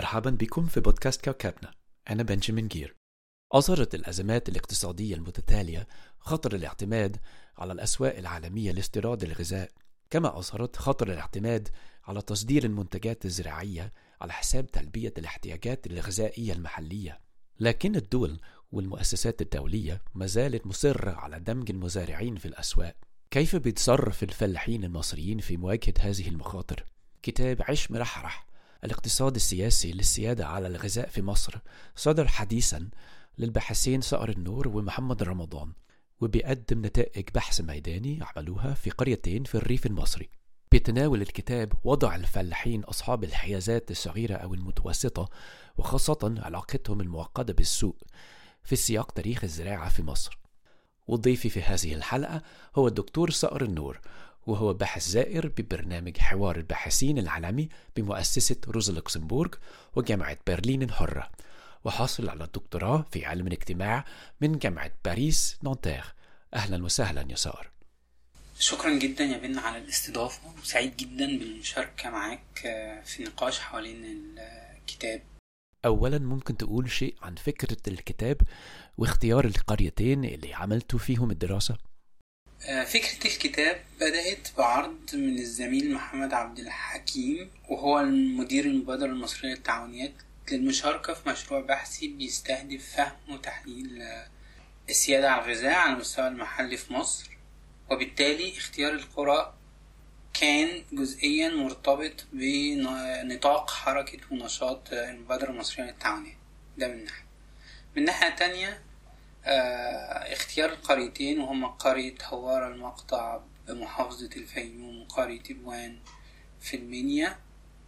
مرحبا بكم في بودكاست كوكبنا أنا بنجامين جير أظهرت الأزمات الاقتصادية المتتالية خطر الاعتماد على الأسواق العالمية لاستيراد الغذاء كما أظهرت خطر الاعتماد على تصدير المنتجات الزراعية على حساب تلبية الاحتياجات الغذائية المحلية لكن الدول والمؤسسات الدولية ما زالت مصرة على دمج المزارعين في الأسواق كيف بيتصرف الفلاحين المصريين في مواجهة هذه المخاطر؟ كتاب عيش مرحرح الاقتصاد السياسي للسيادة على الغذاء في مصر صدر حديثا للباحثين صقر النور ومحمد رمضان وبيقدم نتائج بحث ميداني عملوها في قريتين في الريف المصري بيتناول الكتاب وضع الفلاحين أصحاب الحيازات الصغيرة أو المتوسطة وخاصة علاقتهم المعقدة بالسوق في سياق تاريخ الزراعة في مصر وضيفي في هذه الحلقة هو الدكتور صقر النور وهو باحث زائر ببرنامج حوار الباحثين العالمي بمؤسسة روزا لوكسمبورغ وجامعة برلين الحرة وحاصل على الدكتوراه في علم الاجتماع من جامعة باريس نانتير أهلا وسهلا يا صقر شكرا جدا يا بن على الاستضافة وسعيد جدا بالمشاركة معاك في نقاش حوالين الكتاب أولا ممكن تقول شيء عن فكرة الكتاب واختيار القريتين اللي عملتوا فيهم الدراسة؟ فكرة الكتاب بدأت بعرض من الزميل محمد عبد الحكيم وهو المدير المبادرة المصرية للتعاونيات للمشاركة في مشروع بحثي بيستهدف فهم وتحليل السيادة على الغذاء على المستوى المحلي في مصر وبالتالي اختيار القرى كان جزئيا مرتبط بنطاق حركة ونشاط المبادرة المصرية للتعاونيات ده من ناحية من ناحية تانية اه اختيار القريتين وهما قرية هوار المقطع بمحافظة الفيوم وقرية إبوان في المنيا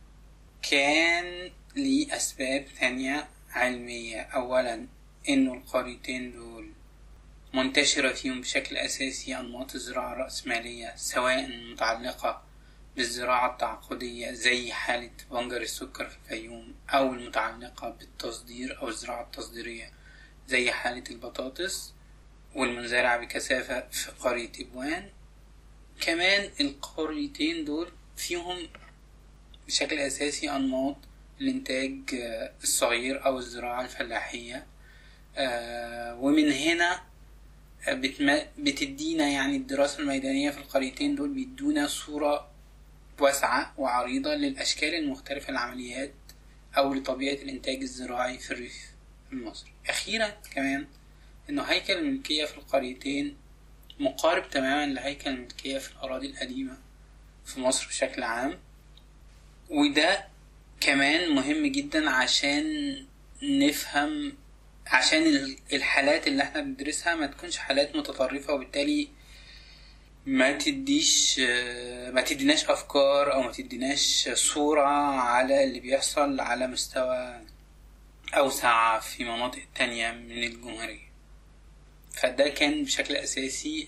كان ليه أسباب تانية علمية أولا إنه القريتين دول منتشرة فيهم بشكل أساسي أنماط الزراعة الرأسمالية سواء متعلقة بالزراعة التعاقدية زي حالة بنجر السكر في الفيوم أو المتعلقة بالتصدير أو الزراعة التصديرية زي حالة البطاطس والمنزرعة بكثافة في قرية إبوان كمان القريتين دول فيهم بشكل أساسي أنماط الإنتاج الصغير أو الزراعة الفلاحية ومن هنا بتدينا يعني الدراسة الميدانية في القريتين دول بيدونا صورة واسعة وعريضة للأشكال المختلفة للعمليات أو لطبيعة الإنتاج الزراعي في الريف المصري أخيرا كمان إنه هيكل الملكية في القريتين مقارب تماما لهيكل الملكية في الأراضي القديمة في مصر بشكل عام وده كمان مهم جدا عشان نفهم عشان الحالات اللي احنا بندرسها ما تكونش حالات متطرفة وبالتالي ما تديش ما تديناش افكار او ما تديناش صورة على اللي بيحصل على مستوى اوسع في مناطق تانية من الجمهورية فده كان بشكل اساسي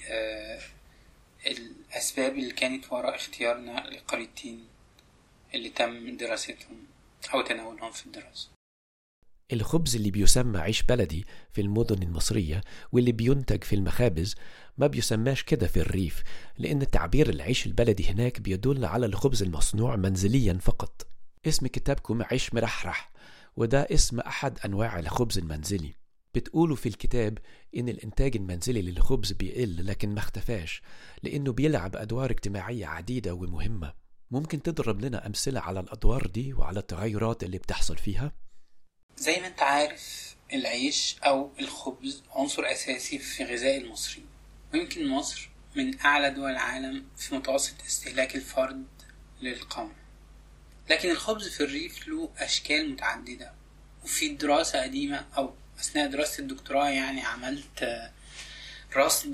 الاسباب اللي كانت وراء اختيارنا للقريتين اللي تم دراستهم او تناولهم في الدراسة الخبز اللي بيسمى عيش بلدي في المدن المصرية واللي بينتج في المخابز ما بيسماش كده في الريف لأن تعبير العيش البلدي هناك بيدل على الخبز المصنوع منزليا فقط اسم كتابكم عيش مرحرح وده اسم أحد أنواع الخبز المنزلي بتقولوا في الكتاب إن الإنتاج المنزلي للخبز بيقل لكن ما اختفاش لأنه بيلعب أدوار اجتماعية عديدة ومهمة ممكن تضرب لنا أمثلة على الأدوار دي وعلى التغيرات اللي بتحصل فيها؟ زي ما انت عارف العيش او الخبز عنصر اساسي في غذاء المصري ويمكن مصر من اعلى دول العالم في متوسط استهلاك الفرد للقمح لكن الخبز في الريف له اشكال متعدده وفي دراسه قديمه او اثناء دراسه الدكتوراه يعني عملت رصد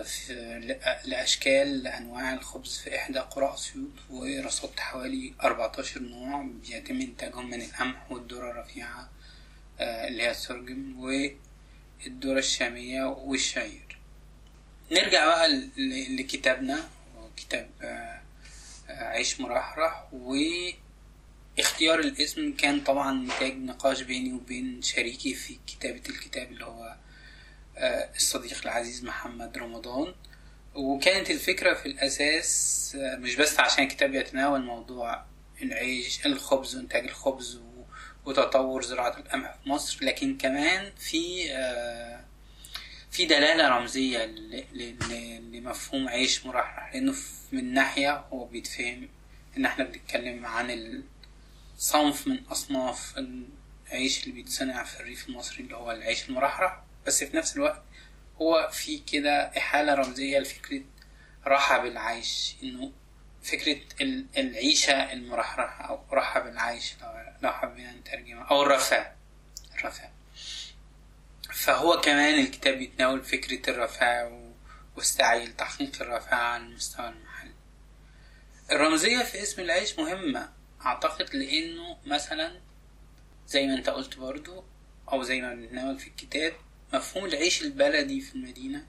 لاشكال انواع الخبز في احدى قرى اسيوط ورصدت حوالي 14 نوع بيتم انتاجهم من القمح والذره الرفيعه اللي هي السرجم والذرة الشامية والشعير نرجع بقى لكتابنا كتاب عيش مرحرح واختيار الاسم كان طبعا نتاج نقاش بيني وبين شريكي في كتابة الكتاب اللي هو الصديق العزيز محمد رمضان وكانت الفكرة في الأساس مش بس عشان الكتاب يتناول موضوع العيش الخبز وإنتاج الخبز وتطور زراعة القمح في مصر لكن كمان في آه، في دلالة رمزية ل- ل- ل- لمفهوم عيش مرحرح لأنه ف- من ناحية هو بيتفهم إن إحنا بنتكلم عن صنف من أصناف العيش اللي بيتصنع في الريف المصري اللي هو العيش المرحرح بس في نفس الوقت هو في كده إحالة رمزية لفكرة راحة بالعيش إنه فكرة ال- العيشة المرحرحة أو راحة بالعيش لو- لو حبينا نترجمها أو الرفاه الرفاه فهو كمان الكتاب بيتناول فكرة الرفاه و- والسعي لتحقيق الرفاه على المستوى المحلي الرمزية في اسم العيش مهمة أعتقد لأنه مثلا زي ما أنت قلت برضو أو زي ما بنتناول في الكتاب مفهوم العيش البلدي في المدينة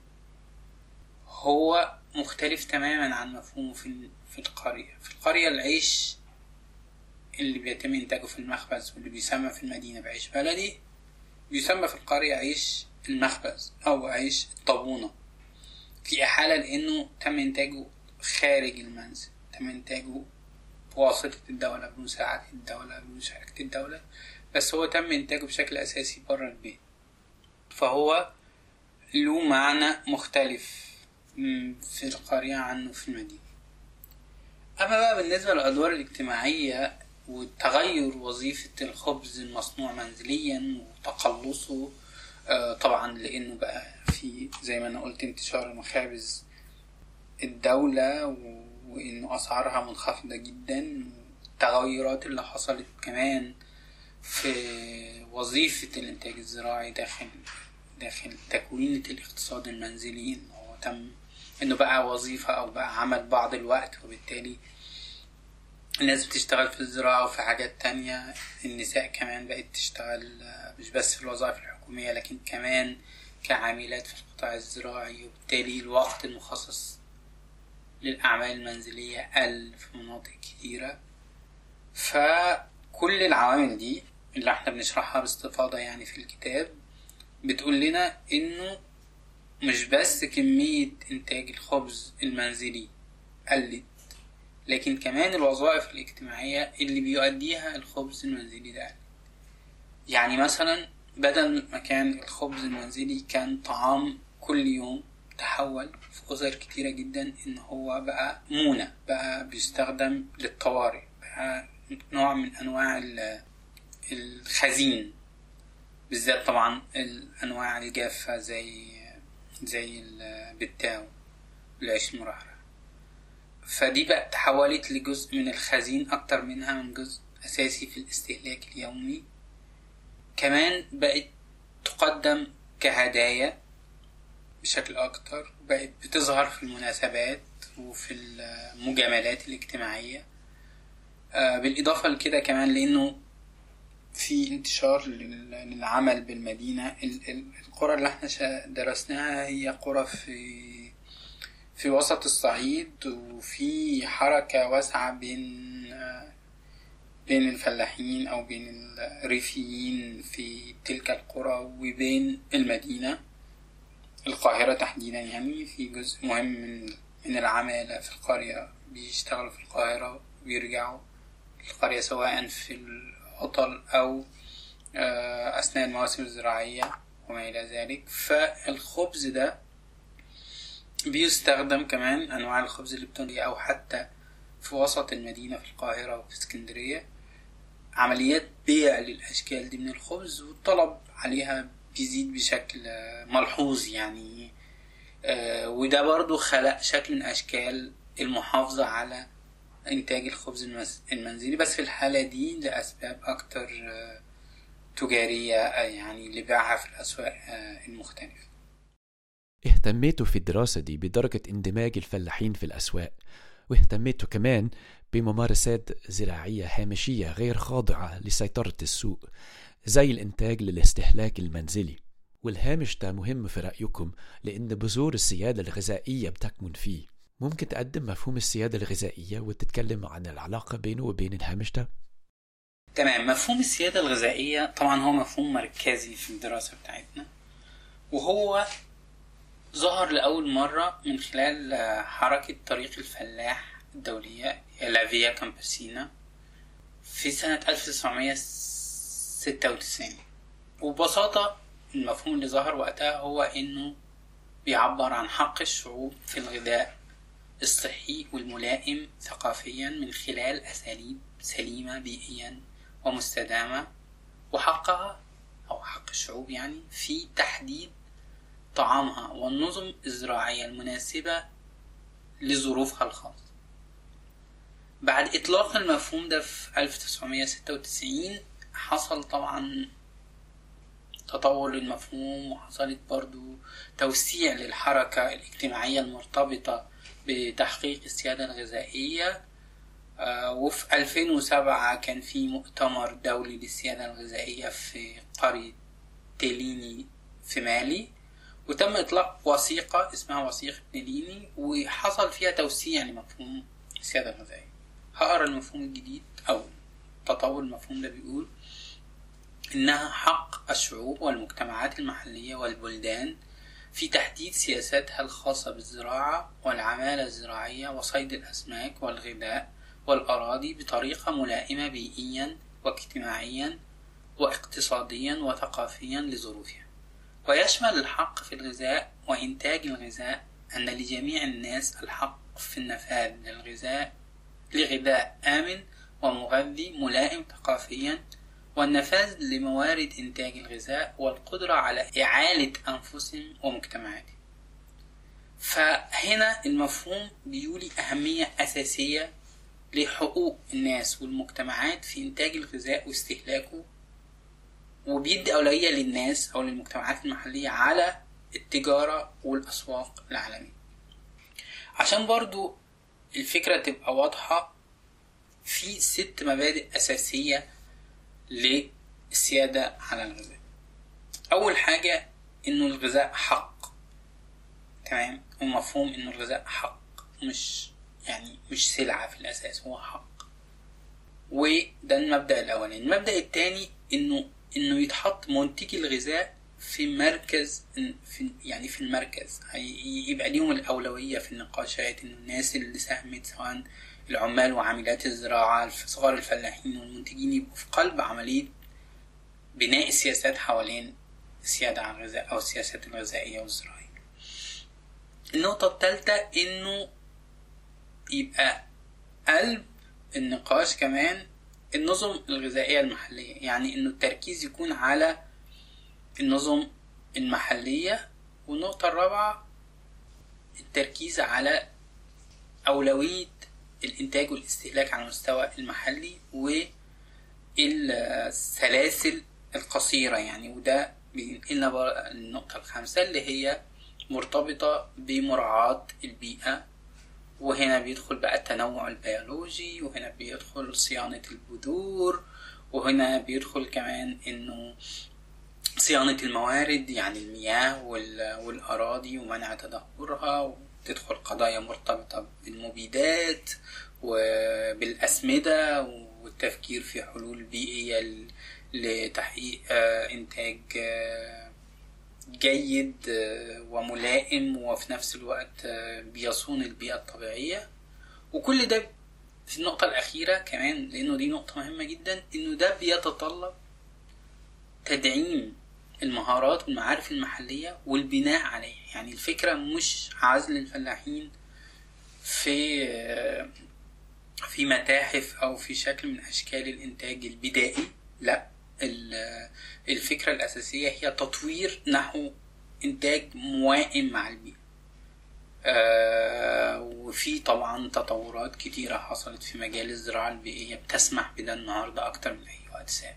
هو مختلف تماما عن مفهومه في في القرية في القرية العيش اللي بيتم إنتاجه في المخبز واللي بيسمى في المدينة بعيش بلدي بيسمى في القرية عيش المخبز أو عيش الطابونة في إحالة لأنه تم إنتاجه خارج المنزل تم إنتاجه بواسطة الدولة بمساعدة الدولة بمشاركة الدولة بس هو تم إنتاجه بشكل أساسي بره البيت فهو له معنى مختلف م، في القرية عنه في المدينة أما بقى بالنسبة للأدوار الاجتماعية وتغير وظيفة الخبز المصنوع منزليا وتقلصه آه، طبعا لأنه بقى في زي ما أنا قلت انتشار مخابز الدولة و- وإنه أسعارها منخفضة جدا والتغيرات اللي حصلت كمان في وظيفة الإنتاج الزراعي داخل داخل تكوينة الاقتصاد المنزلي إنه هو تم إنه بقى وظيفة أو بقى عمل بعض الوقت وبالتالي الناس بتشتغل في الزراعة وفي حاجات تانية النساء كمان بقت تشتغل آه، مش بس في الوظائف الحكومية لكن كمان كعاملات في القطاع الزراعي وبالتالي الوقت المخصص للأعمال المنزلية قل في مناطق كتيرة فكل العوامل دي اللي احنا بنشرحها باستفاضة يعني في الكتاب بتقول لنا انه مش بس كمية انتاج الخبز المنزلي قلت لكن كمان الوظائف الاجتماعية اللي بيؤديها الخبز المنزلي ده قلت. يعني مثلا بدل ما كان الخبز المنزلي كان طعام كل يوم تحول في أسر كتيرة جدا إن هو بقى مونة بقى بيستخدم للطوارئ بقى نوع من أنواع ال- الخزين بالذات طبعا الأنواع الجافة زي زي البتاو العيش المرحرح فدي بقى تحولت لجزء من الخزين أكتر منها من جزء أساسي في الاستهلاك اليومي كمان بقت تقدم كهدايا بشكل أكتر بقت بتظهر في المناسبات وفي المجاملات الاجتماعية آه، بالإضافة لكده كمان لأنه في انتشار لل- للعمل بالمدينة ال- ال- القرى اللي احنا شا- درسناها هي قرى في في وسط الصعيد وفي حركة واسعة بين آه، بين الفلاحين أو بين الريفيين في تلك القرى وبين المدينة القاهرة تحديدا يعني في جزء مهم من من العمالة في القرية بيشتغلوا في القاهرة وبيرجعوا القرية سواء في العطل أو آه، أثناء المواسم الزراعية وما إلى ذلك فالخبز ده بيستخدم كمان أنواع الخبز اللي بتنتج أو حتى في وسط المدينة في القاهرة وفي اسكندرية عمليات بيع للأشكال دي من الخبز والطلب عليها بيزيد بشكل آه، ملحوظ يعني آه، وده برضو خلق شكل من أشكال المحافظة على إنتاج الخبز المس- المنزلي بس في الحالة دي لأسباب أكتر آه، تجارية آه، يعني لبيعها في الأسواق آه، المختلفة اهتميتوا في الدراسة دي بدرجة اندماج الفلاحين في الأسواق واهتميتوا كمان بممارسات زراعية هامشية غير خاضعة لسيطرة السوق زي الإنتاج للاستهلاك المنزلي والهامش ده مهم في رأيكم لأن بذور السيادة الغذائية بتكمن فيه ممكن تقدم مفهوم السيادة الغذائية وتتكلم عن العلاقة بينه وبين الهامش ده؟ تمام مفهوم السيادة الغذائية طبعا هو مفهوم مركزي في الدراسة بتاعتنا وهو ظهر لأول مرة من خلال آه، حركة طريق الفلاح الدولية لا فيا كامبسينا في سنة ستة وتسعين وببساطة المفهوم اللي ظهر وقتها هو إنه بيعبر عن حق الشعوب في الغذاء الصحي والملائم ثقافيا من خلال أساليب سليمة بيئيا ومستدامة وحقها أو حق الشعوب يعني في تحديد طعامها والنظم الزراعية المناسبة لظروفها الخاصة بعد إطلاق المفهوم ده في 1996 حصل طبعا تطور للمفهوم وحصلت برضو توسيع للحركة الاجتماعية المرتبطة بتحقيق السيادة الغذائية آه، وفي 2007 كان في مؤتمر دولي للسيادة الغذائية في قرية تيليني في مالي وتم إطلاق وثيقة اسمها وثيقة نيليني وحصل فيها توسيع لمفهوم السيادة الغذائية هقرا المفهوم الجديد أو تطور المفهوم ده بيقول إنها حق الشعوب والمجتمعات المحلية والبلدان في تحديد سياساتها الخاصة بالزراعة والعمالة الزراعية وصيد الأسماك والغذاء والأراضي بطريقة ملائمة بيئيا واجتماعيا واقتصاديا وثقافيا لظروفها ويشمل الحق في الغذاء وإنتاج الغذاء أن لجميع الناس الحق في النفاذ للغذاء لغذاء آمن ومغذي ملائم ثقافيا والنفاذ لموارد إنتاج الغذاء والقدرة على إعالة أنفسهم ومجتمعاتهم فهنا المفهوم بيولي أهمية أساسية لحقوق الناس والمجتمعات في إنتاج الغذاء واستهلاكه وبيدي أولوية للناس أو للمجتمعات المحلية على التجارة والأسواق العالمية عشان برضو الفكرة تبقى واضحة في ست مبادئ أساسية للسيادة على الغذاء أول حاجة إنه الغذاء حق تمام ومفهوم إنه الغذاء حق مش يعني مش سلعة في الأساس هو حق وده المبدأ الأولاني المبدأ الثاني إنه إنه يتحط منتجي الغذاء في مركز في يعني في المركز يبقى ليهم الأولوية في النقاشات إنه الناس اللي ساهمت سواء العمال وعاملات الزراعة صغار الفلاحين والمنتجين يبقوا في قلب عملية بناء السياسات حوالين السيادة على الغذاء أو السياسات الغذائية والزراعية النقطة الثالثة إنه يبقى قلب النقاش كمان النظم الغذائية المحلية يعني إنه التركيز يكون على النظم المحلية والنقطة الرابعة التركيز على أولوية الإنتاج والاستهلاك على المستوى المحلي والسلاسل القصيرة يعني وده بينقلنا بقى النقطة الخامسة اللي هي مرتبطة بمراعاة البيئة وهنا بيدخل بقى التنوع البيولوجي وهنا بيدخل صيانة البذور وهنا بيدخل كمان انه صيانة الموارد يعني المياه والأراضي ومنع تدهورها وتدخل قضايا مرتبطة بالمبيدات وبالأسمدة والتفكير في حلول بيئية لتحقيق إنتاج جيد وملائم وفي نفس الوقت بيصون البيئة الطبيعية وكل ده في النقطة الأخيرة كمان لأنه دي نقطة مهمة جدا إنه ده بيتطلب تدعيم المهارات والمعارف المحلية والبناء عليها يعني الفكرة مش عزل الفلاحين في في متاحف أو في شكل من أشكال الإنتاج البدائي لا الفكرة الأساسية هي تطوير نحو إنتاج موائم مع البيئة آه وفي طبعا تطورات كتيرة حصلت في مجال الزراعة البيئية بتسمح بده النهاردة أكتر من أي وقت سابق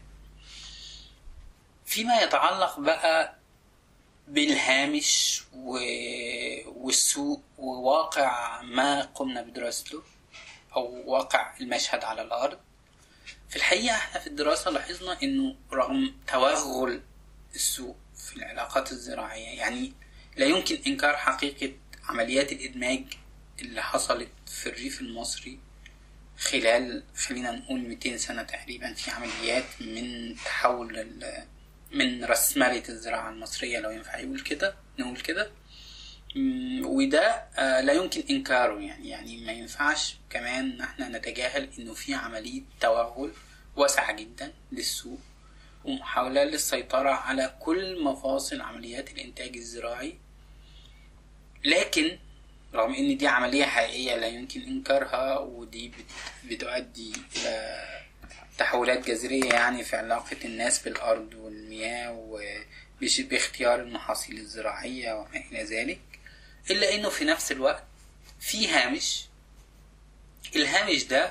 فيما يتعلق بقى بالهامش و... والسوق وواقع ما قمنا بدراسته أو واقع المشهد على الأرض في الحقيقة احنا في الدراسة لاحظنا انه رغم توغل السوق في العلاقات الزراعية يعني لا يمكن انكار حقيقة عمليات الادماج اللي حصلت في الريف المصري خلال خلينا نقول 200 سنة تقريبا في عمليات من تحول من رسمالة الزراعة المصرية لو ينفع يقول كده نقول كده وده لا يمكن انكاره يعني يعني ما ينفعش كمان احنا نتجاهل انه في عمليه توغل واسعه جدا للسوق ومحاولة للسيطرة على كل مفاصل عمليات الإنتاج الزراعي لكن رغم إن دي عملية حقيقية لا يمكن إنكارها ودي بتؤدي إلى تحولات جذرية يعني في علاقة الناس بالأرض والمياه وباختيار المحاصيل الزراعية وما إلى ذلك إلا إنه في نفس الوقت في هامش الهامش ده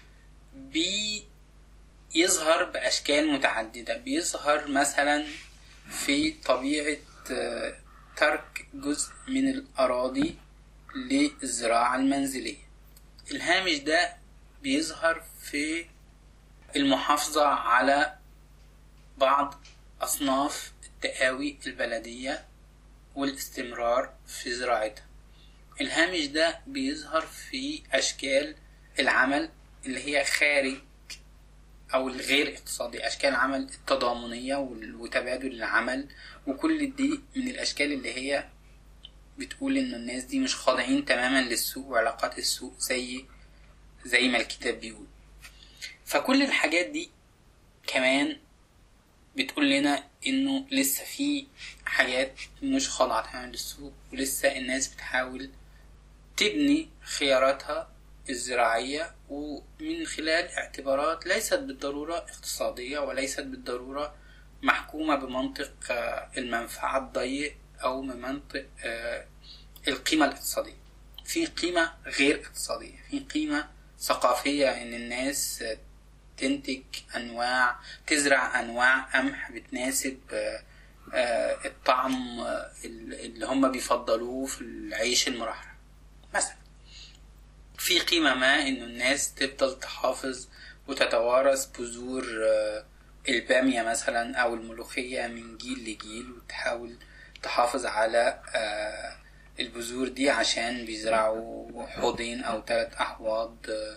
بيظهر بأشكال متعددة بيظهر مثلا في طبيعة ترك جزء من الأراضي للزراعة المنزلية الهامش ده بيظهر في المحافظة على بعض أصناف التقاوي البلدية والاستمرار في زراعتها الهامش ده بيظهر في أشكال العمل اللي هي خارج أو الغير اقتصادي أشكال العمل التضامنية وتبادل العمل وكل دي من الأشكال اللي هي بتقول إن الناس دي مش خاضعين تماما للسوق وعلاقات السوق زي زي ما الكتاب بيقول فكل الحاجات دي كمان بتقول لنا انه لسه في حاجات مش خاضعة تماما للسوق ولسه الناس بتحاول تبني خياراتها الزراعية ومن خلال اعتبارات ليست بالضرورة اقتصادية وليست بالضرورة محكومة بمنطق المنفعة الضيق أو بمنطق القيمة الاقتصادية في قيمة غير اقتصادية في قيمة ثقافية إن الناس تنتج أنواع تزرع أنواع قمح بتناسب الطعم اللي هم بيفضلوه في العيش المرحرح مثلا في قيمة ما إنه الناس تفضل تحافظ وتتوارث بذور البامية مثلا أو الملوخية من جيل لجيل وتحاول تحافظ على البذور دي عشان بيزرعوا حوضين أو ثلاث أحواض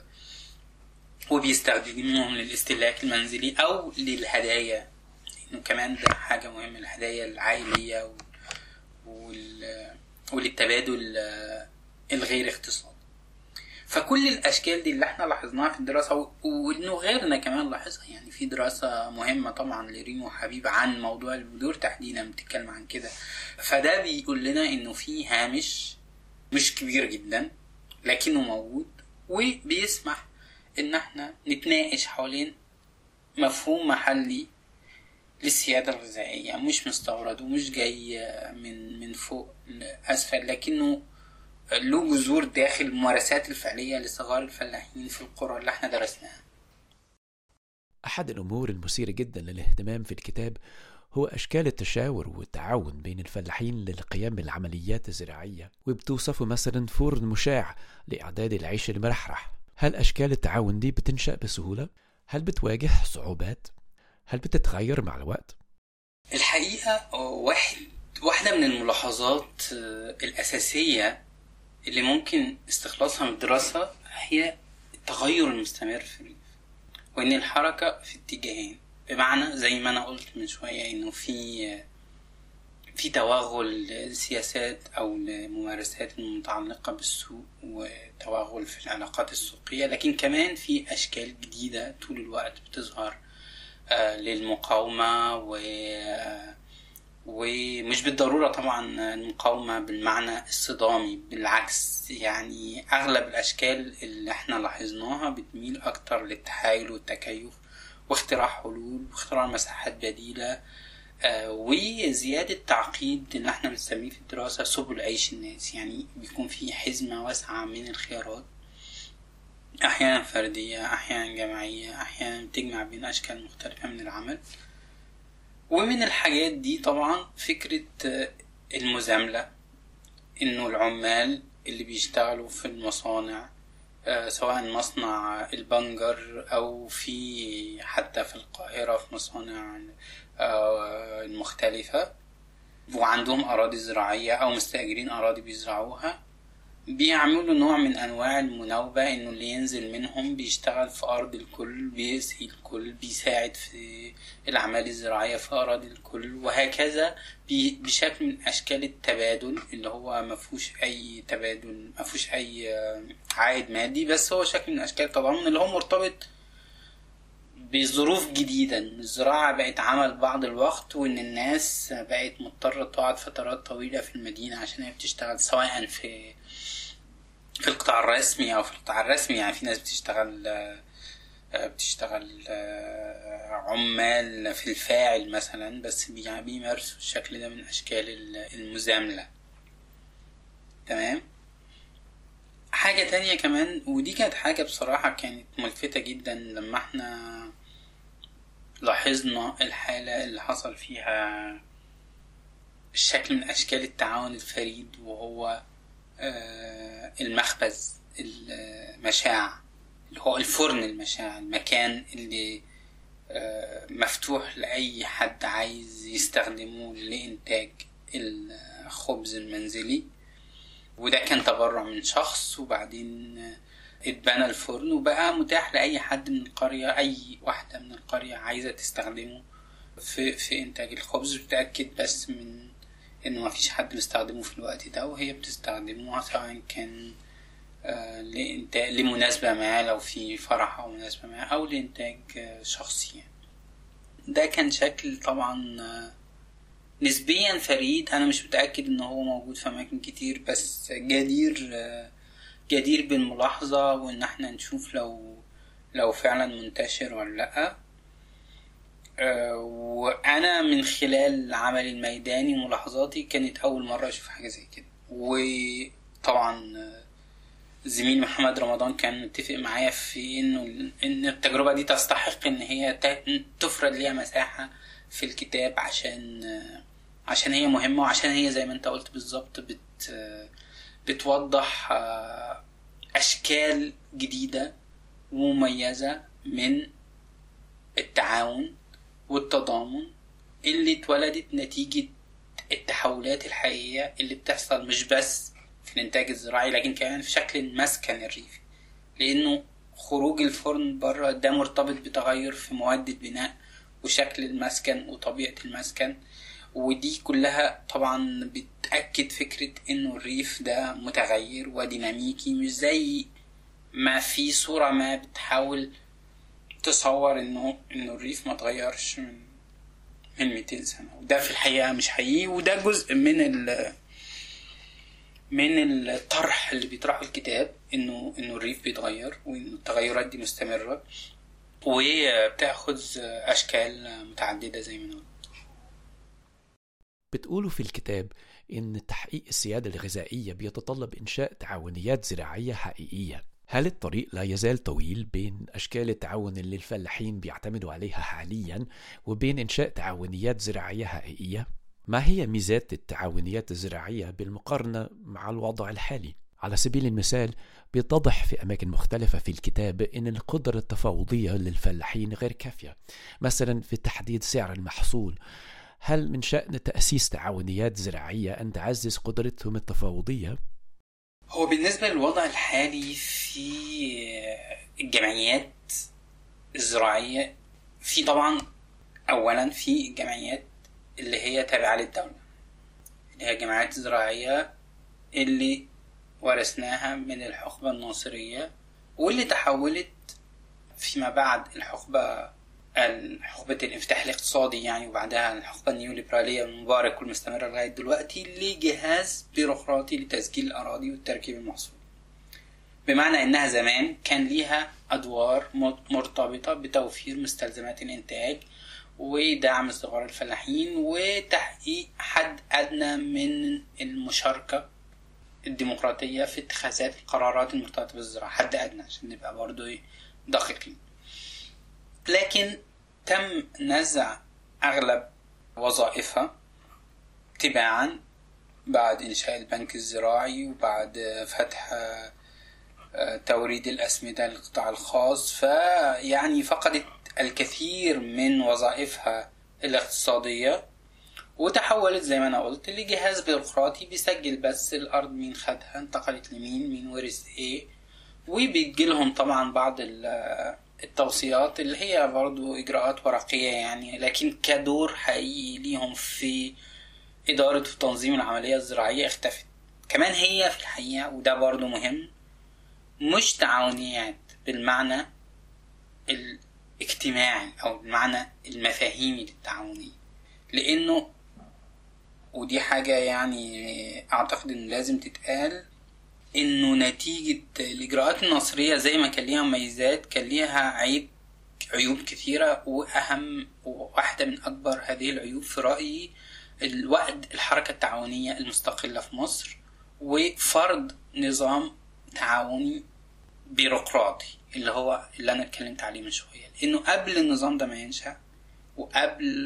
وبيستخدموهم للاستهلاك المنزلي أو للهدايا إنه كمان ده حاجة مهمة الهدايا العائلية وللتبادل الغير اقتصادي فكل الاشكال دي اللي احنا لاحظناها في الدراسه وانه غيرنا كمان لاحظها يعني في دراسه مهمه طبعا لريمو حبيب عن موضوع البذور تحديدا بتتكلم عن كده فده بيقول لنا انه في هامش مش كبير جدا لكنه موجود وبيسمح ان احنا نتناقش حوالين مفهوم محلي للسيادة الغذائية مش مستورد ومش جاي من من فوق لأسفل لكنه له جذور داخل الممارسات الفعلية لصغار الفلاحين في القرى اللي احنا درسناها أحد الأمور المثيرة جدا للاهتمام في الكتاب هو أشكال التشاور والتعاون بين الفلاحين للقيام بالعمليات الزراعية وبتوصفه مثلا فرن مشاع لإعداد العيش المرحرح هل أشكال التعاون دي بتنشأ بسهولة؟ هل بتواجه صعوبات؟ هل بتتغير مع الوقت؟ الحقيقة واحد واحدة من الملاحظات الأساسية اللي ممكن استخلاصها من الدراسة هي التغير المستمر في الريف وإن الحركة في اتجاهين بمعنى زي ما أنا قلت من شوية إنه في في توغل للسياسات أو الممارسات المتعلقة بالسوق وتوغل في العلاقات السوقية لكن كمان في أشكال جديدة طول الوقت بتظهر للمقاومة و ومش بالضرورة طبعا المقاومة بالمعنى الصدامي بالعكس يعني أغلب الأشكال اللي احنا لاحظناها بتميل أكتر للتحايل والتكيف واختراع حلول واختراع مساحات بديلة آه وزيادة تعقيد اللي احنا بنسميه في الدراسة سبل عيش الناس يعني بيكون في حزمة واسعة من الخيارات أحيانا فردية أحيانا جماعية أحيانا بتجمع بين أشكال مختلفة من العمل ومن الحاجات دي طبعا فكرة المزاملة إنه العمال اللي بيشتغلوا في المصانع سواء مصنع البنجر أو في حتى في القاهرة في مصانع المختلفة وعندهم أراضي زراعية أو مستأجرين أراضي بيزرعوها بيعملوا نوع من أنواع المناوبة إنه اللي ينزل منهم بيشتغل في أرض الكل بيسقي الكل بيساعد في الأعمال الزراعية في أراضي الكل وهكذا بشكل من أشكال التبادل اللي هو مفهوش أي تبادل مفهوش أي عائد مادي بس هو شكل من أشكال التضامن اللي هو مرتبط بظروف جديدة إن الزراعة بقت عمل بعض الوقت وإن الناس بقت مضطرة تقعد فترات طويلة في المدينة عشان هي بتشتغل سواء في في القطاع الرسمي أو في القطاع الرسمي يعني في ناس بتشتغل بتشتغل عمال في الفاعل مثلا بس بيمارسوا الشكل ده من أشكال المزاملة تمام حاجة تانية كمان ودي كانت حاجة بصراحة كانت ملفتة جدا لما احنا لاحظنا الحالة اللي حصل فيها الشكل من أشكال التعاون الفريد وهو المخبز المشاع اللي هو الفرن المشاع المكان اللي مفتوح لأي حد عايز يستخدمه لإنتاج الخبز المنزلي وده كان تبرع من شخص وبعدين اتبنى الفرن وبقى متاح لأي حد من القرية أي واحدة من القرية عايزة تستخدمه في, في إنتاج الخبز بتأكد بس من إنه مفيش حد بيستخدمه في الوقت ده وهي بتستخدمه سواء كان لإنتاج لمناسبة ما لو في فرح أو مناسبة ما أو لإنتاج شخصي يعني. ده كان شكل طبعا نسبيا فريد انا مش متاكد ان هو موجود في اماكن كتير بس جدير جدير بالملاحظه وان احنا نشوف لو لو فعلا منتشر ولا لا وانا من خلال عملي الميداني وملاحظاتي كانت اول مره اشوف حاجه زي كده وطبعا زميل محمد رمضان كان متفق معايا في انه ان التجربه دي تستحق ان هي تفرد ليها مساحه في الكتاب عشان عشان هي مهمة وعشان هي زي ما انت قلت بالظبط بت بتوضح أشكال جديدة ومميزة من التعاون والتضامن اللي اتولدت نتيجة التحولات الحقيقية اللي بتحصل مش بس في الإنتاج الزراعي لكن كمان في شكل المسكن الريفي لأنه خروج الفرن بره ده مرتبط بتغير في مواد البناء وشكل المسكن وطبيعة المسكن ودي كلها طبعا بتأكد فكرة انه الريف ده متغير وديناميكي مش زي ما في صورة ما بتحاول تصور انه انه الريف ما تغيرش من من 200 سنة وده في الحقيقة مش حقيقي وده جزء من ال من الطرح اللي بيطرحه الكتاب انه انه الريف بيتغير وان التغيرات دي مستمرة وبتاخد اشكال متعددة زي ما قلت بتقولوا في الكتاب إن تحقيق السيادة الغذائية بيتطلب إنشاء تعاونيات زراعية حقيقية هل الطريق لا يزال طويل بين أشكال التعاون اللي الفلاحين بيعتمدوا عليها حاليا وبين إنشاء تعاونيات زراعية حقيقية؟ ما هي ميزات التعاونيات الزراعية بالمقارنة مع الوضع الحالي؟ على سبيل المثال بيتضح في أماكن مختلفة في الكتاب أن القدرة التفاوضية للفلاحين غير كافية مثلا في تحديد سعر المحصول هل من شأن تأسيس تعاونيات زراعية أن تعزز قدرتهم التفاوضية؟ هو بالنسبة للوضع الحالي في الجمعيات الزراعية في طبعا أولا في الجمعيات اللي هي تابعة للدولة اللي هي الجمعيات الزراعية اللي ورثناها من الحقبة الناصرية واللي تحولت فيما بعد الحقبة حقبة الانفتاح الاقتصادي يعني وبعدها الحقبة النيوليبرالية المبارك والمستمرة لغاية دلوقتي لجهاز بيروقراطي لتسجيل الأراضي والتركيب المحصول بمعنى إنها زمان كان ليها أدوار مرتبطة بتوفير مستلزمات الإنتاج ودعم صغار الفلاحين وتحقيق حد أدنى من المشاركة الديمقراطية في اتخاذات القرارات المرتبطة بالزراعة حد أدنى عشان نبقى برضو دقيقين لكن تم نزع أغلب وظائفها تباعا بعد إنشاء البنك الزراعي وبعد فتح توريد الأسمدة للقطاع الخاص فيعني فقدت الكثير من وظائفها الاقتصادية وتحولت زي ما أنا قلت لجهاز بيروقراطي بيسجل بس الأرض مين خدها انتقلت لمين مين ورث إيه وبيجيلهم طبعا بعض التوصيات اللي هي برضو إجراءات ورقية يعني لكن كدور حقيقي ليهم في إدارة وتنظيم العملية الزراعية اختفت كمان هي في الحقيقة وده برضو مهم مش تعاونيات بالمعنى اجتماعي أو المعنى المفاهيمي للتعاونية لأنه ودي حاجة يعني أعتقد إن لازم تتقال إنه نتيجة الإجراءات النصرية زي ما كان ليها مميزات كان ليها عيب عيوب كثيرة وأهم واحدة من أكبر هذه العيوب في رأيي الوقت الحركة التعاونية المستقلة في مصر وفرض نظام تعاوني بيروقراطي اللي هو اللي أنا اتكلمت عليه من شوية لأنه قبل النظام ده ما ينشأ وقبل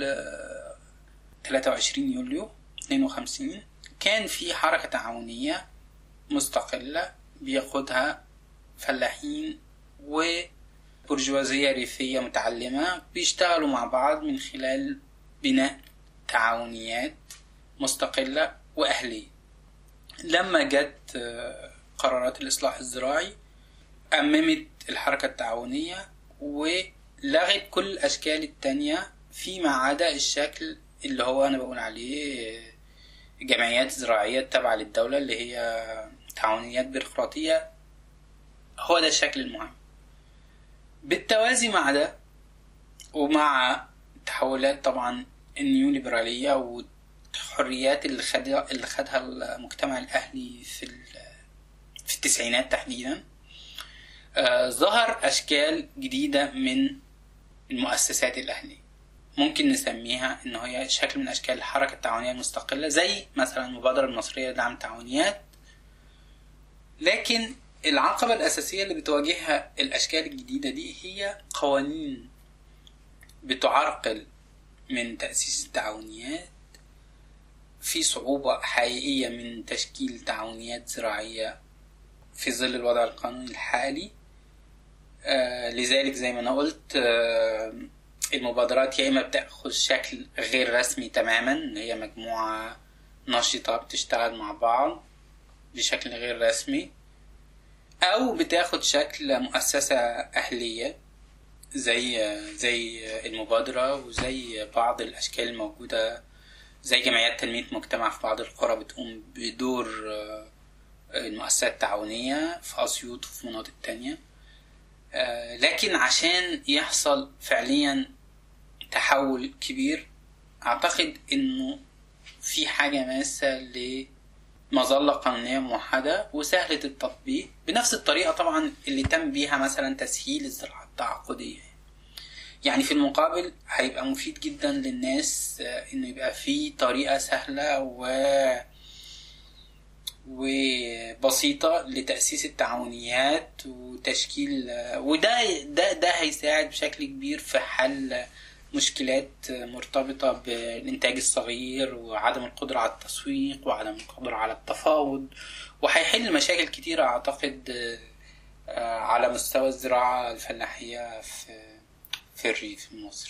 23 يوليو 52 كان في حركة تعاونية مستقلة بيقودها فلاحين وبرجوازية ريفية متعلمة بيشتغلوا مع بعض من خلال بناء تعاونيات مستقلة وأهلية لما جت قرارات الإصلاح الزراعي أممت الحركة التعاونية ولغت كل الأشكال التانية فيما عدا الشكل اللي هو أنا بقول عليه جمعيات زراعية تابعة للدولة اللي هي تعاونيات بيروقراطية هو ده الشكل المهم بالتوازي مع ده ومع تحولات طبعا النيو ليبرالية والحريات اللي خدها اللي خدها المجتمع الأهلي في في التسعينات تحديدا آه ظهر أشكال جديدة من المؤسسات الأهلية ممكن نسميها إن هي شكل من أشكال الحركة التعاونية المستقلة زي مثلا المبادرة المصرية لدعم التعاونيات لكن العقبة الأساسية اللي بتواجهها الأشكال الجديدة دي هي قوانين بتعرقل من تأسيس التعاونيات في صعوبة حقيقية من تشكيل تعاونيات زراعية في ظل الوضع القانوني الحالي آه لذلك زي ما أنا قلت آه المبادرات يا إما بتأخذ شكل غير رسمي تماما هي مجموعة نشطة بتشتغل مع بعض بشكل غير رسمي أو بتاخد شكل مؤسسة أهلية زي زي المبادرة وزي بعض الأشكال الموجودة زي جمعيات تنمية مجتمع في بعض القرى بتقوم بدور المؤسسات التعاونية في أسيوط وفي مناطق تانية لكن عشان يحصل فعليا تحول كبير أعتقد إنه في حاجة ماسة لمظلة قانونية موحدة وسهلة التطبيق بنفس الطريقة طبعا اللي تم بيها مثلا تسهيل الزراعة التعاقدية يعني في المقابل هيبقى مفيد جدا للناس انه يبقى في طريقة سهلة و وبسيطة لتأسيس التعاونيات وتشكيل وده ده ده هيساعد بشكل كبير في حل مشكلات مرتبطة بالإنتاج الصغير وعدم القدرة على التسويق وعدم القدرة على التفاوض وهيحل مشاكل كتيرة أعتقد على مستوى الزراعة الفلاحية في في الريف المصري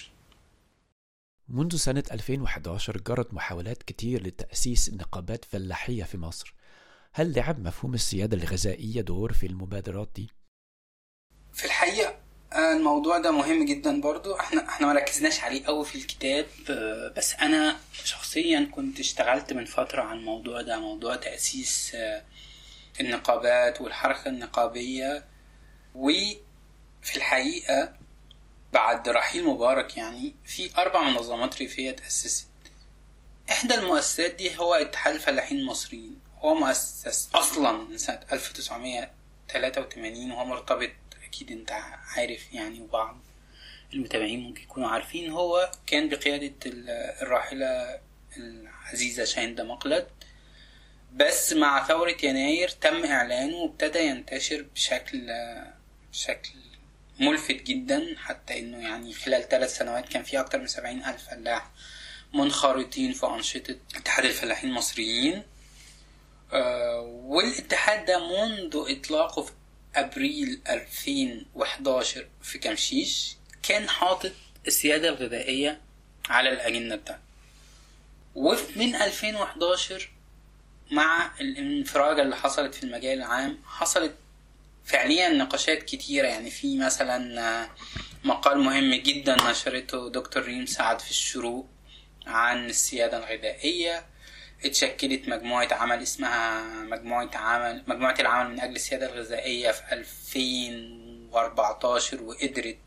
منذ سنة 2011 جرت محاولات كتير لتأسيس نقابات فلاحية في مصر هل لعب مفهوم السيادة الغذائية دور في المبادرات دي؟ في الحقيقة الموضوع ده مهم جدا برضو احنا احنا ما ركزناش عليه قوي في الكتاب بس انا شخصيا كنت اشتغلت من فترة عن الموضوع ده موضوع تأسيس النقابات والحركة النقابية وفي الحقيقة بعد رحيل مبارك يعني في أربع منظمات ريفية تأسست إحدى المؤسسات دي هو اتحاد الفلاحين المصريين هو مؤسس أصلا من سنة 1983 وهو مرتبط أكيد أنت عارف يعني وبعض المتابعين ممكن يكونوا عارفين هو كان بقيادة الراحلة العزيزة شاهندة مقلد بس مع ثورة يناير تم إعلانه وابتدى ينتشر بشكل بشكل ملفت جدا حتى انه يعني خلال ثلاث سنوات كان في اكتر من سبعين الف فلاح منخرطين في انشطة اتحاد الفلاحين المصريين آه والاتحاد ده منذ اطلاقه في ابريل 2011 في كمشيش كان حاطط السيادة الغذائية على الأجندة بتاعته ومن 2011 مع الانفراجة اللي حصلت في المجال العام حصلت فعليا نقاشات كتيرة يعني في مثلا مقال مهم جدا نشرته دكتور ريم سعد في الشروق عن السيادة الغذائية اتشكلت مجموعة عمل اسمها مجموعة عمل مجموعة العمل من أجل السيادة الغذائية في 2014 وقدرت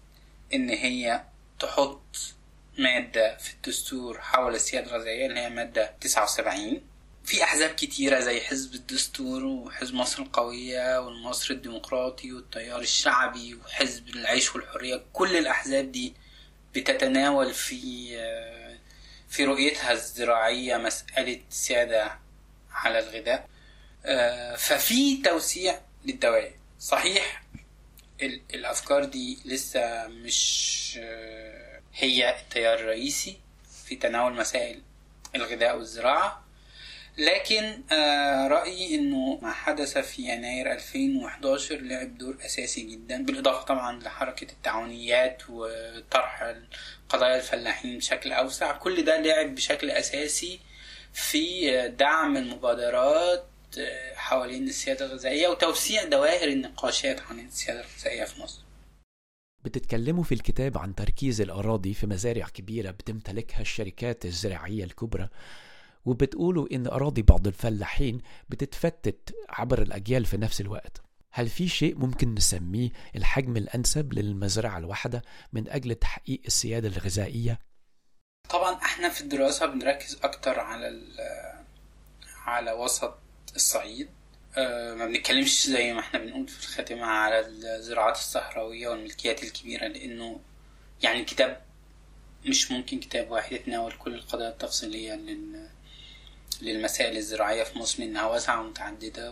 إن هي تحط مادة في الدستور حول السيادة الغذائية اللي هي مادة 79 في أحزاب كتيرة زي حزب الدستور وحزب مصر القوية والمصر الديمقراطي والتيار الشعبي وحزب العيش والحرية كل الأحزاب دي بتتناول في في رؤيتها الزراعية مسألة سيادة على الغذاء ففي توسيع للدوائر صحيح الأفكار دي لسه مش هي التيار الرئيسي في تناول مسائل الغذاء والزراعة لكن رأيي أنه ما حدث في يناير 2011 لعب دور أساسي جدا بالإضافة طبعا لحركة التعاونيات وطرح قضايا الفلاحين بشكل أوسع كل ده لعب بشكل أساسي في دعم المبادرات حوالين السيادة الغذائية وتوسيع دوائر النقاشات عن السيادة الغذائية في مصر بتتكلموا في الكتاب عن تركيز الأراضي في مزارع كبيرة بتمتلكها الشركات الزراعية الكبرى وبتقولوا إن أراضي بعض الفلاحين بتتفتت عبر الأجيال في نفس الوقت هل في شيء ممكن نسميه الحجم الأنسب للمزرعة الواحدة من أجل تحقيق السيادة الغذائية؟ طبعا احنا في الدراسة بنركز أكتر على على وسط الصعيد أه ما بنتكلمش زي ما احنا بنقول في الخاتمة على الزراعات الصحراوية والملكيات الكبيرة لأنه يعني الكتاب مش ممكن كتاب واحد يتناول كل القضايا التفصيلية لل... للمسائل الزراعية في مصر لأنها واسعة ومتعددة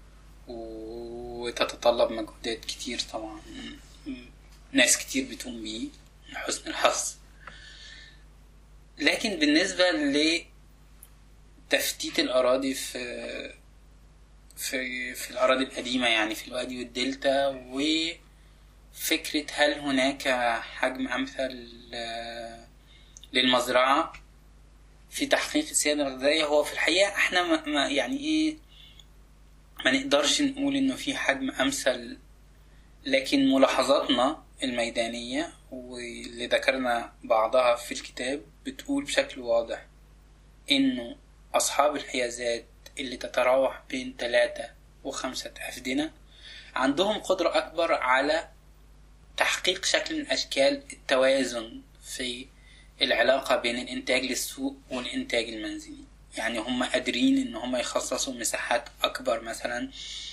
وتتطلب مجهودات كتير طبعا ناس كتير بتقوم بيه لحسن الحظ لكن بالنسبة لتفتيت الأراضي في في في الأراضي القديمة يعني في الوادي والدلتا وفكرة هل هناك حجم أمثل للمزرعة في تحقيق السيادة الغذائية هو في الحقيقة احنا ما يعني ايه ما نقدرش نقول انه في حجم امثل لكن ملاحظاتنا الميدانية واللي ذكرنا بعضها في الكتاب بتقول بشكل واضح انه اصحاب الحيازات اللي تتراوح بين ثلاثة وخمسة أفدنة عندهم قدرة أكبر على تحقيق شكل من أشكال التوازن في العلاقة بين الإنتاج للسوق والإنتاج المنزلي يعني هم قادرين إن هم يخصصوا مساحات أكبر مثلا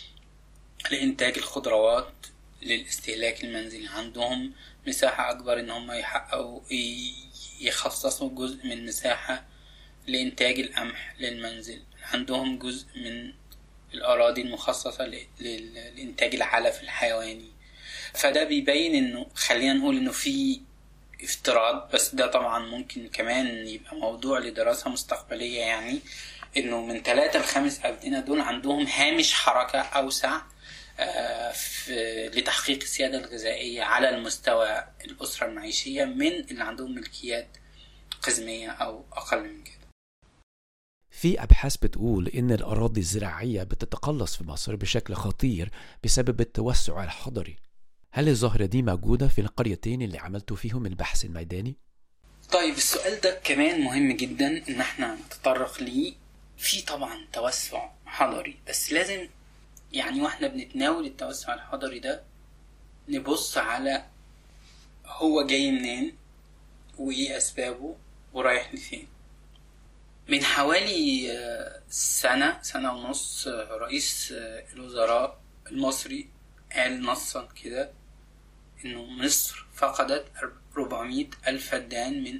لإنتاج الخضروات للاستهلاك المنزلي عندهم مساحة أكبر إن هم يحققوا يخصصوا جزء من مساحة لإنتاج القمح للمنزل عندهم جزء من الأراضي المخصصة لإنتاج العلف الحيواني فده بيبين إنه خلينا نقول إنه في افتراض بس ده طبعا ممكن كمان يبقى موضوع لدراسة مستقبلية يعني إنه من ثلاثة لخمس أفدنة دول عندهم هامش حركة أوسع في لتحقيق السيادة الغذائية على المستوى الأسرة المعيشية من اللي عندهم ملكيات قزمية أو أقل من كده في أبحاث بتقول إن الأراضي الزراعية بتتقلص في مصر بشكل خطير بسبب التوسع الحضري هل الظاهرة دي موجودة في القريتين اللي عملتوا فيهم البحث الميداني؟ طيب السؤال ده كمان مهم جدا إن احنا نتطرق ليه في طبعا توسع حضري بس لازم يعني واحنا بنتناول التوسع الحضري ده نبص على هو جاي منين وايه اسبابه ورايح لفين من حوالي سنة سنة ونص رئيس الوزراء المصري قال نصا كده انه مصر فقدت 400 ألف فدان من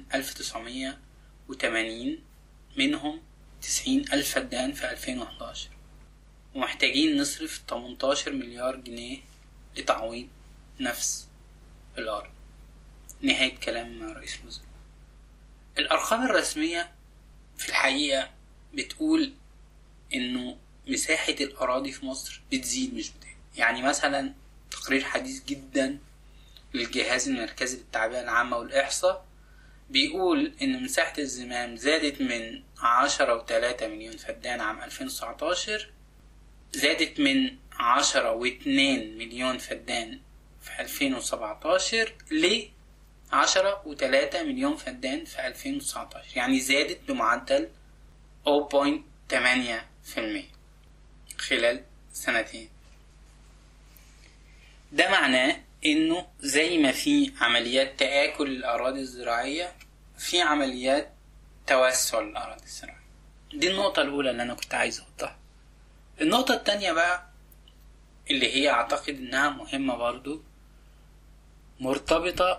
1980 منهم 90 ألف فدان في 2011 ومحتاجين نصرف 18 مليار جنيه لتعويض نفس الأرض نهاية كلام رئيس الوزراء الأرقام الرسمية في الحقيقة بتقول إنه مساحة الأراضي في مصر بتزيد مش بتقل يعني مثلا تقرير حديث جدا للجهاز المركزي للتعبئة العامة والإحصاء بيقول إن مساحة الزمام زادت من عشرة وتلاتة مليون فدان عام ألفين وتسعتاشر زادت من عشرة واتنين مليون فدان في ألفين وسبعتاشر ل عشرة وتلاتة مليون فدان في ألفين وتسعتاشر يعني زادت بمعدل أو بوينت تمانية في المية خلال سنتين ده معناه انه زي ما في عمليات تآكل الأراضي الزراعية في عمليات توسع للأراضي الزراعية دي النقطة الأولى اللي أنا كنت عايز أوضحها النقطة التانية بقى اللي هي أعتقد إنها مهمة برضو مرتبطة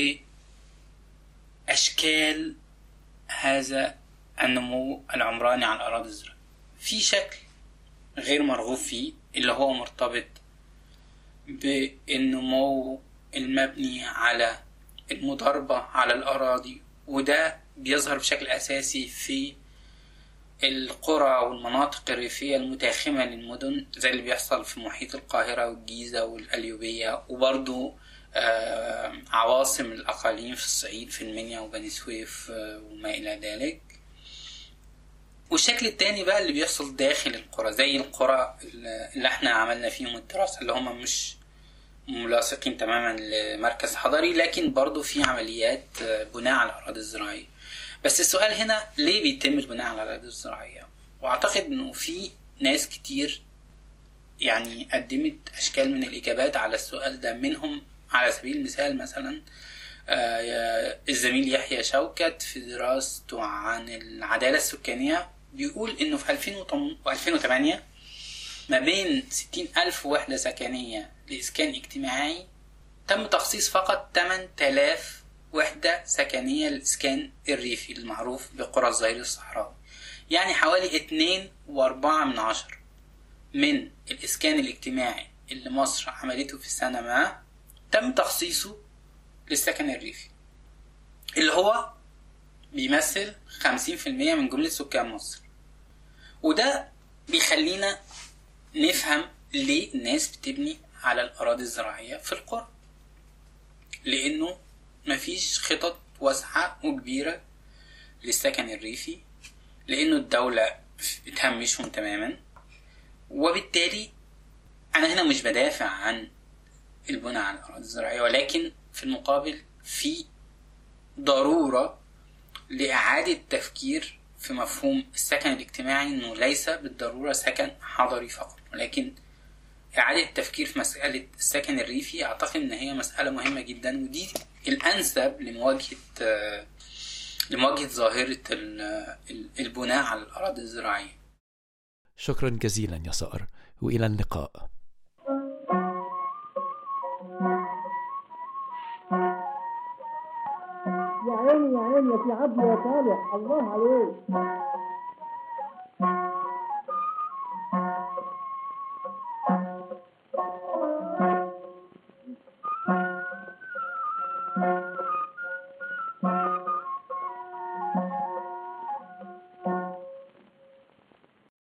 بأشكال هذا النمو العمراني على الأراضي الزراعية في شكل غير مرغوب فيه اللي هو مرتبط بالنمو المبني على المضاربة على الأراضي وده بيظهر بشكل أساسي في القرى والمناطق الريفية المتاخمة للمدن زي اللي بيحصل في محيط القاهرة والجيزة والقليوبية وبرضو آه، عواصم الأقاليم في الصعيد في المنيا وبني سويف آه، وما إلى ذلك والشكل التاني بقى اللي بيحصل داخل القرى زي القرى اللي احنا عملنا فيهم الدراسة اللي هم مش ملاصقين تماما لمركز حضري لكن برضو في عمليات آه، بناء على الأراضي الزراعية بس السؤال هنا ليه بيتم البناء على الأراضي الزراعية وأعتقد إنه في ناس كتير يعني قدمت أشكال من الإجابات على السؤال ده منهم على سبيل المثال مثلا آه، الزميل يحيى شوكت في دراسته عن العدالة السكانية بيقول إنه في 2008 ما بين 60 ألف وحدة سكنية لإسكان اجتماعي تم تخصيص فقط 8000 وحدة سكنية للإسكان الريفي المعروف بقرى الظهير الصحراوي يعني حوالي اتنين وأربعة من عشر من الإسكان الاجتماعي اللي مصر عملته في السنة ما تم تخصيصه للسكن الريفي اللي هو بيمثل خمسين في المية من جملة سكان مصر وده بيخلينا نفهم ليه الناس بتبني على الأراضي الزراعية في القرى لأنه مفيش خطط واسعة وكبيرة للسكن الريفي لأنه الدولة بتهمشهم تماما وبالتالي أنا هنا مش بدافع عن البناء على الأراضي الزراعية ولكن في المقابل في ضرورة لإعادة تفكير في مفهوم السكن الاجتماعي إنه ليس بالضرورة سكن حضري فقط ولكن إعادة التفكير في مسألة السكن الريفي أعتقد إن هي مسألة مهمة جدا ودي الأنسب لمواجهة لمواجهة ظاهرة البناء على الأراضي الزراعية شكرا جزيلا يا صقر وإلى اللقاء يا عيني يا عيني يا في عبد يا صالح الله عليك